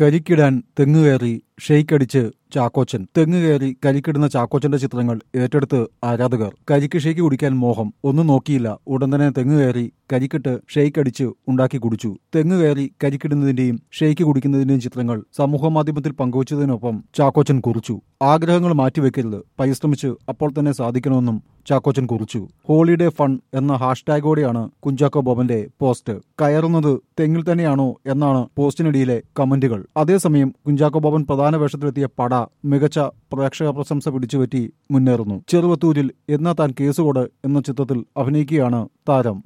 കരിക്കിടാൻ തെങ്ങ് കയറി ഷെയ്ക്കടിച്ച് ചാക്കോച്ചൻ തെങ്ങ് കയറി കരിക്കിടുന്ന ചാക്കോച്ചന്റെ ചിത്രങ്ങൾ ഏറ്റെടുത്ത് ആരാധകർ കരിക്ക് ഷെയ്ക്ക് കുടിക്കാൻ മോഹം ഒന്നും നോക്കിയില്ല ഉടൻ തന്നെ തെങ്ങ് കയറി കരിക്കിട്ട് ഷെയ്ക്ക് അടിച്ച് ഉണ്ടാക്കി കുടിച്ചു തെങ്ങ് കയറി കരിക്കിടുന്നതിന്റെയും ഷെയ്ക്ക് കുടിക്കുന്നതിന്റെയും ചിത്രങ്ങൾ സമൂഹമാധ്യമത്തിൽ പങ്കുവച്ചതിനൊപ്പം ചാക്കോച്ചൻ കുറിച്ചു ആഗ്രഹങ്ങൾ മാറ്റിവെക്കരുത് പരിശ്രമിച്ച് അപ്പോൾ തന്നെ സാധിക്കണമെന്നും ചാക്കോച്ചൻ കുറിച്ചു ഹോളിഡേ ഫൺ എന്ന ഹാഷ്ടാഗോടെയാണ് കുഞ്ചാക്കോ ബോബന്റെ പോസ്റ്റ് കയറുന്നത് തെങ്ങിൽ തന്നെയാണോ എന്നാണ് പോസ്റ്റിനിടയിലെ കമന്റുകൾ അതേസമയം കുഞ്ചാക്കോ ബോബൻ പ്രധാന വേഷത്തിലെത്തിയ പട മികച്ച പ്രേക്ഷക പ്രശംസ പിടിച്ചുപറ്റി മുന്നേറുന്നു ചെറുവത്തൂരിൽ എന്നാ താൻ കേസുകോട് എന്ന ചിത്രത്തിൽ അഭിനയിക്കുകയാണ് താരം